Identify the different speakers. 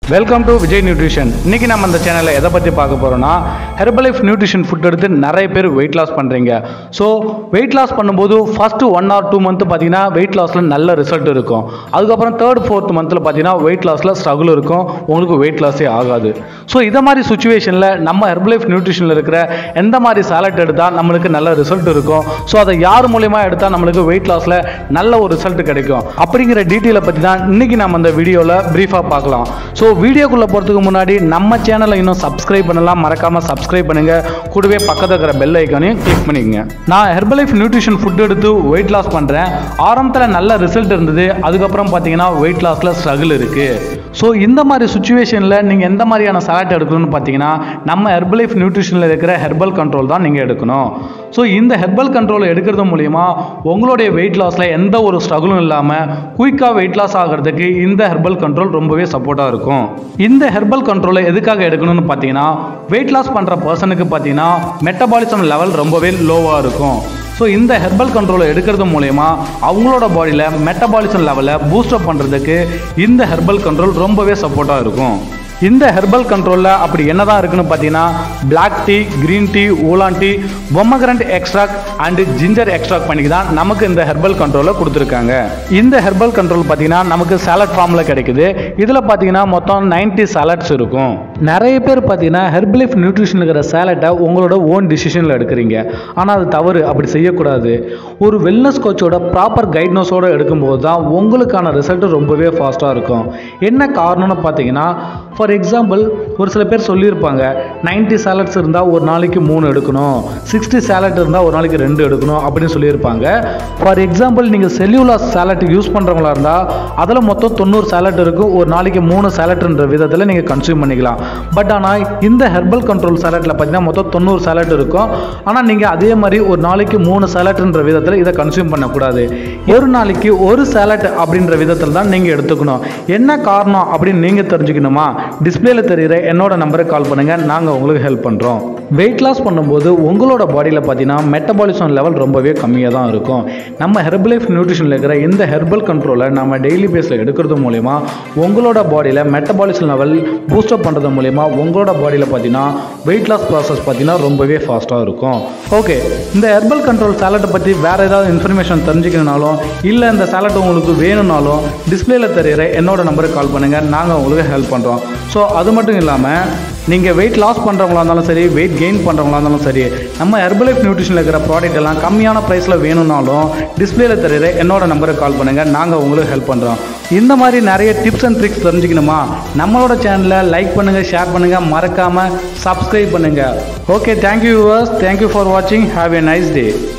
Speaker 1: welcome to Vijay nutrition இன்னைக்கு நம்ம அந்த சேனலில் எதை பற்றி பார்க்க போகிறோம்னா ஹெர்பலைஃப் நியூட்ரிஷன் ஃபுட் எடுத்து நிறைய பேர் வெயிட் லாஸ் பண்ணுறீங்க ஸோ வெயிட் லாஸ் பண்ணும்போது first one or two month பார்த்தீங்கன்னா வெயிட் லாஸில் நல்ல ரிசல்ட் இருக்கும் அதுக்கப்புறம் தேர்ட் ஃபோர்த் மந்தில் பார்த்தீங்கன்னா வெயிட் லாஸில் ஸ்ட்ரகிள் இருக்கும் உங்களுக்கு வெயிட் லாஸே ஆகாது ஸோ இதை மாதிரி சுச்சுவேஷனில் நம்ம ஹெர்பலைஃப் நியூட்ரிஷனில் இருக்கிற எந்த மாதிரி சாலட் எடுத்தால் நம்மளுக்கு நல்ல ரிசல்ட் இருக்கும் ஸோ அதை யார் மூலியமா எடுத்தால் நம்மளுக்கு வெயிட் லாஸில் நல்ல ஒரு ரிசல்ட் கிடைக்கும் அப்படிங்கிற டீட்டெயிலை பற்றி தான் இன்னைக்கு நம்ம அந்த வீடியோவில் ப்ரீஃபாக பார்க்கலாம் ஸோ வீடியோக்குள்ளே போகிறதுக்கு முன்னாடி நம்ம சேனலை இன்னும் சப்ஸ்கிரைப் பண்ணலாம் மறக்காமல் சப்ஸ்கிரைப் பண்ணுங்க கூடவே பக்கத்தில் இருக்கிற பெல் ஐக்கானையும் கிளிக் பண்ணிக்கங்க நான் ஹெர்பலைஃப் நியூட்ரிஷன் ஃபுட் எடுத்து வெயிட் லாஸ் பண்ணுறேன் ஆரம்பத்தில் நல்ல ரிசல்ட் இருந்தது அதுக்கப்புறம் பார்த்தீங்கன்னா வெயிட் லாஸில் ஸ்ட்ரகிள் இருக்குது ஸோ இந்த மாதிரி சுச்சுவேஷனில் நீங்கள் எந்த மாதிரியான சலாட் எடுக்கணும்னு பார்த்தீங்கன்னா நம்ம ஹெர்பலைஃப் நியூட்ரிஷனில் இருக்கிற ஹெர்பல் கண்ட்ரோல் தான் நீங்கள் எடுக்கணும் ஸோ இந்த ஹெர்பல் கண்ட்ரோல் எடுக்கிறது மூலிமா உங்களுடைய வெயிட் லாஸில் எந்த ஒரு ஸ்ட்ரகிளும் இல்லாமல் குயிக்காக வெயிட் லாஸ் ஆகிறதுக்கு இந்த ஹெர்பல் கண்ட்ரோல் ரொம்பவே சப்போர்ட்டாக இருக்கும் இந்த ஹெர்பல் கண்ட்ரோலை எதுக்காக எடுக்கணும்னு பார்த்தீங்கன்னா வெயிட் லாஸ் பண்ணுற பர்சனுக்கு பார்த்தீங்கன்னா மெட்டபாலிசம் லெவல் ரொம்பவே லோவாக இருக்கும் ஸோ இந்த ஹெர்பல் கண்ட்ரோலை எடுக்கிறது மூலயமா அவங்களோட பாடியில் மெட்டபாலிசம் லெவலை பூஸ்டப் பண்ணுறதுக்கு இந்த ஹெர்பல் கண்ட்ரோல் ரொம்பவே சப்போர்ட்டாக இருக்கும் இந்த ஹெர்பல் கண்ட்ரோலில் அப்படி என்னதான் இருக்குன்னு பார்த்தீங்கன்னா black tea green tea oolong tea pomegranate extract and ginger extract பண்ணி தான் நமக்கு இந்த ஹெர்பல் கண்ட்ரோலை கொடுத்துருக்காங்க இந்த ஹெர்பல் கண்ட்ரோல் பார்த்தீங்கன்னா நமக்கு சாலட் ஃபார்மில் கிடைக்குது இதில் பார்த்தீங்கன்னா மொத்தம் 90 சாலட்ஸ் இருக்கும் நிறைய பேர் பார்த்தீங்கன்னா ஹெர்பலைஃப் நியூட்ரிஷன் இருக்கிற சேலட்டை உங்களோட ஓன் டிசிஷனில் எடுக்கிறீங்க ஆனால் அது தவறு அப்படி செய்யக்கூடாது ஒரு வெல்னஸ் கோச்சோட ப்ராப்பர் கைட்னஸோடு எடுக்கும்போது தான் உங்களுக்கான ரிசல்ட் ரொம்பவே ஃபாஸ்ட்டாக இருக்கும் என்ன காரணம்னு பார்த்தீங்கன்னா ஃபார் எக்ஸாம்பிள் ஒரு சில பேர் சொல்லியிருப்பாங்க 90 சாலட்ஸ் இருந்தால் ஒரு நாளைக்கு மூணு எடுக்கணும் சிக்ஸ்டி சாலட் இருந்தால் ஒரு நாளைக்கு ரெண்டு எடுக்கணும் அப்படின்னு சொல்லியிருப்பாங்க ஃபார் எக்ஸாம்பிள் நீங்கள் செல்யூலாஸ் சாலட் யூஸ் பண்ணுறவங்களா இருந்தால் அதில் மொத்தம் தொண்ணூறு சாலட் இருக்கும் ஒரு நாளைக்கு மூணு சாலட்ன்ற விதத்தில் நீங்கள் கன்சியூம் பண்ணிக்கலாம் பட் ஆனால் இந்த ஹெர்பல் கண்ட்ரோல் சாலட்டில் பார்த்தீங்கன்னா மொத்தம் தொண்ணூறு சாலட் இருக்கும் ஆனால் நீங்கள் அதே மாதிரி ஒரு நாளைக்கு மூணு சாலட்ன்ற விதத்தில் இதை கன்சியூம் பண்ணக்கூடாது ஒரு நாளைக்கு ஒரு சாலட் அப்படின்ற விதத்தில் தான் நீங்கள் எடுத்துக்கணும் என்ன காரணம் அப்படின்னு நீங்கள் தெரிஞ்சுக்கணுமா டிஸ்பிளேல தெரிகிற என்னோட நம்பருக்கு கால் பண்ணுங்கள் நாங்கள் உங்களுக்கு ஹெல்ப் பண்ணுறோம் வெயிட் லாஸ் பண்ணும்போது உங்களோட பாடியில் பார்த்தீங்கன்னா மெட்டபாலிசம் லெவல் ரொம்பவே கம்மியாக தான் இருக்கும் நம்ம ஹெர்பலைஃப் நியூட்ரிஷனில் இருக்கிற இந்த ஹெர்பல் கண்ட்ரோலை நம்ம டெய்லி பேஸில் எடுக்கிறது மூலயமா உங்களோட பாடியில் மெட்டபாலிசம் லெவல் பூஸ்டப் பண்ணுறது மூலயமா உங்களோட பாடியில் பார்த்தீங்கன்னா வெயிட் லாஸ் ப்ராசஸ் பார்த்தீங்கன்னா ரொம்பவே ஃபாஸ்ட்டாக இருக்கும் ஓகே இந்த ஹெர்பல் கண்ட்ரோல் சாலட்டை பற்றி வேறு ஏதாவது இன்ஃபர்மேஷன் தெரிஞ்சுக்கணுனாலும் இல்லை இந்த சாலட் உங்களுக்கு வேணும்னாலும் டிஸ்பிளேல தெரிகிற என்னோட நம்பருக்கு கால் பண்ணுங்கள் நாங்கள் உங்களுக்கு ஹெல்ப் பண்ணுறோம் ஸோ அது மட்டும் இல்லாமல் நீங்கள் வெயிட் லாஸ் பண்ணுறவங்களா இருந்தாலும் சரி வெயிட் கெயின் பண்ணுறவங்களா இருந்தாலும் சரி நம்ம ஹெர்பலைஃப் நியூட்ரிஷனில் இருக்கிற ப்ராடக்ட் எல்லாம் கம்மியான ப்ரைஸில் வேணும்னாலும் டிஸ்பிளேல தெரியுற என்னோட நம்பருக்கு கால் பண்ணுங்கள் நாங்கள் உங்களுக்கு ஹெல்ப் பண்ணுறோம் இந்த மாதிரி நிறைய டிப்ஸ் அண்ட் ட்ரிக்ஸ் தெரிஞ்சுக்கணுமா நம்மளோட சேனலை லைக் பண்ணுங்கள் ஷேர் பண்ணுங்கள் மறக்காமல் சப்ஸ்கிரைப் பண்ணுங்கள் okay thank you yours thank you for வாட்சிங் ஹாவ் a நைஸ் டே